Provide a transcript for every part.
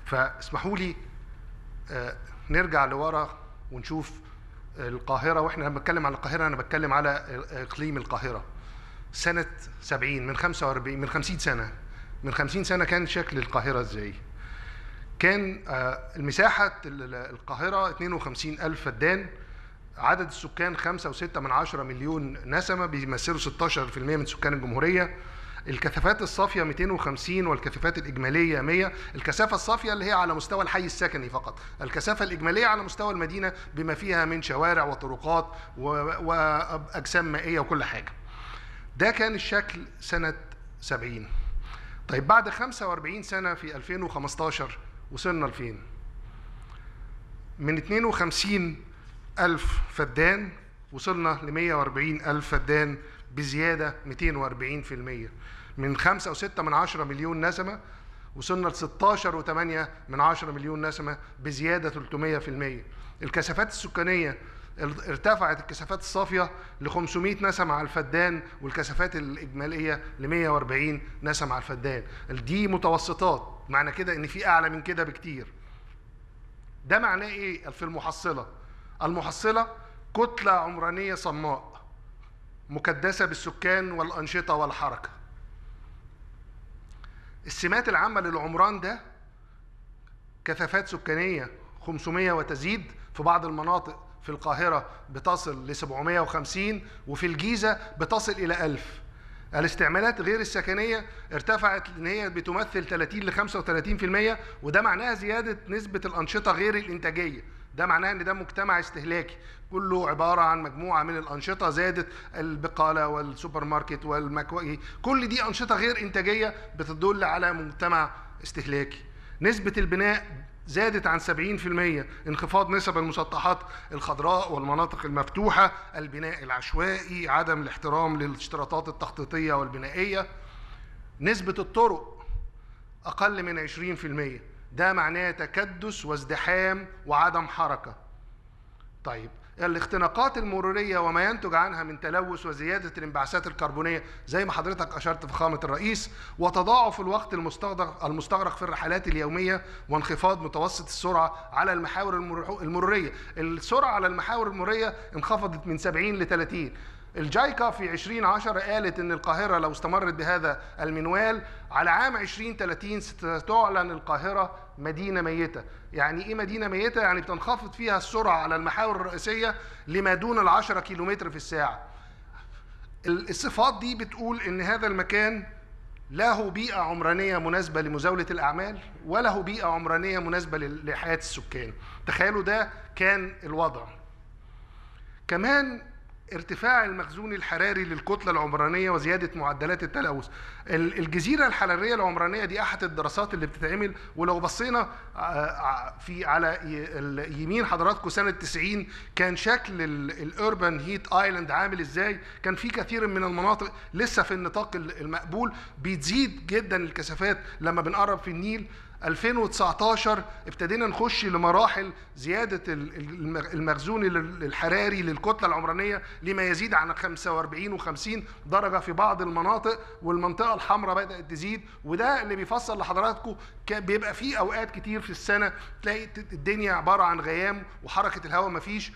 فاسمحوا لي آه، نرجع لورا ونشوف القاهرة واحنا لما بتكلم على القاهرة انا بتكلم على اقليم القاهرة سنة 70 من 45 من 50 سنة من 50 سنة كان شكل القاهرة ازاي؟ كان آه، المساحة ال- القاهرة 52 ألف فدان عدد السكان 5.6 من عشرة مليون نسمة بيمثلوا 16% من سكان الجمهورية الكثافات الصافية 250 والكثافات الإجمالية 100 الكثافة الصافية اللي هي على مستوى الحي السكني فقط الكثافة الإجمالية على مستوى المدينة بما فيها من شوارع وطرقات و- وأجسام مائية وكل حاجة ده كان الشكل سنة 70 طيب بعد 45 سنة في 2015 وصلنا لفين؟ من 52 ألف فدان وصلنا ل 140 ألف فدان بزيادة 240% من 5.6 من عشرة مليون نسمة وصلنا ل 16.8 من عشرة مليون نسمة بزيادة 300% الكثافات السكانية ارتفعت الكثافات الصافية ل 500 نسمة على الفدان والكثافات الإجمالية ل 140 نسمة على الفدان دي متوسطات معنى كده إن في أعلى من كده بكتير ده معناه ايه في المحصله المحصله كتله عمرانيه صماء مكدسه بالسكان والانشطه والحركه السمات العامه للعمران ده كثافات سكانيه 500 وتزيد في بعض المناطق في القاهره بتصل ل 750 وفي الجيزه بتصل الى 1000 الاستعمالات غير السكنيه ارتفعت ان هي بتمثل 30 ل 35% وده معناها زياده نسبه الانشطه غير الانتاجيه ده معناه ان ده مجتمع استهلاكي كله عباره عن مجموعه من الانشطه زادت البقاله والسوبر ماركت والمكوى كل دي انشطه غير انتاجيه بتدل على مجتمع استهلاكي نسبه البناء زادت عن 70% انخفاض نسب المسطحات الخضراء والمناطق المفتوحة البناء العشوائي عدم الاحترام للاشتراطات التخطيطية والبنائية نسبة الطرق أقل من 20% ده معناه تكدس وازدحام وعدم حركة طيب الاختناقات المرورية وما ينتج عنها من تلوث وزيادة الانبعاثات الكربونية زي ما حضرتك أشرت فخامة الرئيس وتضاعف الوقت المستغرق المستغرق في الرحلات اليومية وانخفاض متوسط السرعة على المحاور المرو- المرورية السرعة على المحاور المرورية انخفضت من 70 ل 30 الجايكا في 2010 قالت ان القاهره لو استمرت بهذا المنوال على عام 2030 ستعلن القاهره مدينه ميته، يعني ايه مدينه ميته؟ يعني بتنخفض فيها السرعه على المحاور الرئيسيه لما دون ال 10 كيلومتر في الساعه. ال- الصفات دي بتقول ان هذا المكان له بيئة عمرانية مناسبة لمزاولة الأعمال وله بيئة عمرانية مناسبة لل- لحياة السكان تخيلوا ده كان الوضع كمان ارتفاع المخزون الحراري للكتلة العمرانية وزيادة معدلات التلوث ال- الجزيرة الحرارية العمرانية دي أحد الدراسات اللي بتتعمل ولو بصينا آه، ع- في على ي- ال- يمين حضراتكم سنة 90 كان شكل الأوربان هيت آيلاند عامل إزاي كان في كثير من المناطق لسه في النطاق ال- المقبول بتزيد جدا الكثافات لما بنقرب في النيل 2019 ابتدينا نخش لمراحل زيادة ال- ال- المخزون ال- الحراري للكتلة العمرانية لما يزيد عن 45 و50 درجة في بعض المناطق والمنطقة الحمراء بدأت تزيد وده اللي بيفسر لحضراتكم كان بيبقى فيه أوقات كتير في السنة تلاقي ت- الدنيا عبارة عن غيام وحركة الهواء مفيش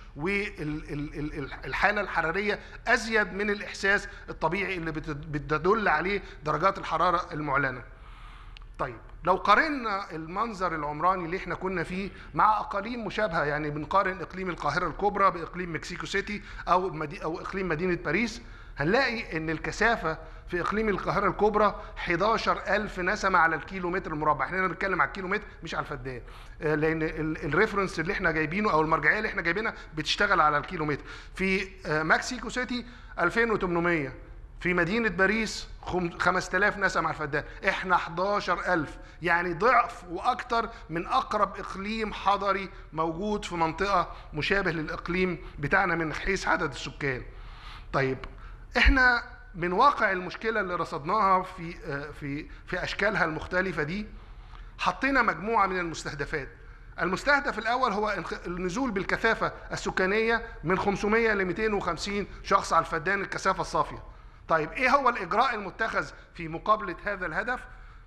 والحالة الحرارية أزيد من الإحساس الطبيعي اللي بت- بتدل عليه درجات الحرارة المعلنة طيب لو قارنا المنظر العمراني اللي احنا كنا فيه مع اقاليم مشابهه يعني بنقارن اقليم القاهره الكبرى باقليم مكسيكو سيتي او مدي او اقليم مدينه باريس هنلاقي ان الكثافه في اقليم القاهره الكبرى 11000 نسمه على الكيلو متر المربع احنا هنا بنتكلم على الكيلو متر مش على الفدان آه، لان ال- الريفرنس اللي احنا جايبينه او المرجعيه اللي احنا جايبينها بتشتغل على الكيلو متر في آه، مكسيكو سيتي 2800 في مدينة باريس خم- 5000 نسمة على الفدان احنا 11000 يعني ضعف واكتر من اقرب اقليم حضري موجود في منطقة مشابه للاقليم بتاعنا من حيث عدد السكان طيب احنا من واقع المشكلة اللي رصدناها في آه، في في اشكالها المختلفة دي حطينا مجموعة من المستهدفات المستهدف الأول هو انخ- النزول بالكثافة السكانية من 500 ل 250 شخص على الفدان الكثافة الصافية طيب إيه هو الإجراء المتخذ في مقابلة هذا الهدف؟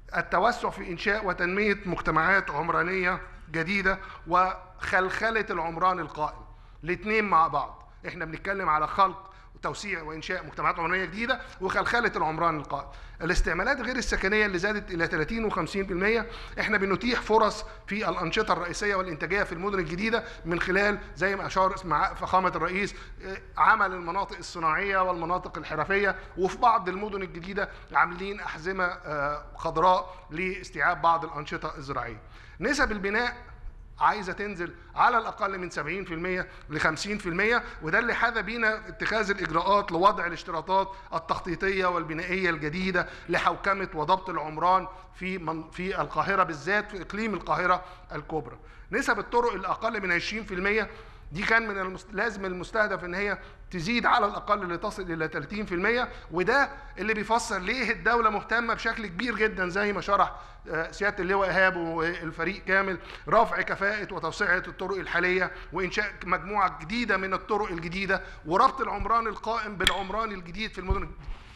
التوسع في انشاء وتنميه مجتمعات عمرانيه جديده وخلخله العمران القائم الاثنين مع بعض احنا بنتكلم على خلق توسيع وانشاء مجتمعات عمرانيه جديده وخلخله العمران القائم. الاستعمالات غير السكنيه اللي زادت الى 30 و50% احنا بنتيح فرص في الانشطه الرئيسيه والانتاجيه في المدن الجديده من خلال زي ما اشار مع فخامه الرئيس عمل المناطق الصناعيه والمناطق الحرفيه وفي بعض المدن الجديده عاملين احزمه خضراء لاستيعاب بعض الانشطه الزراعيه. نسب البناء عايزه تنزل على الاقل من 70% ل 50% وده اللي حاذى بينا اتخاذ الاجراءات لوضع الاشتراطات التخطيطيه والبنائيه الجديده لحوكمه وضبط العمران في من في القاهره بالذات في اقليم القاهره الكبرى. نسب الطرق الاقل من 20% دي كان من المست... لازم المستهدف ان هي تزيد على الاقل لتصل الى 30% وده اللي بيفسر ليه الدوله مهتمه بشكل كبير جدا زي ما شرح سياده اللواء ايهاب والفريق كامل رفع كفاءه وتوسعه الطرق الحاليه وانشاء مجموعه جديده من الطرق الجديده وربط العمران القائم بالعمران الجديد في المدن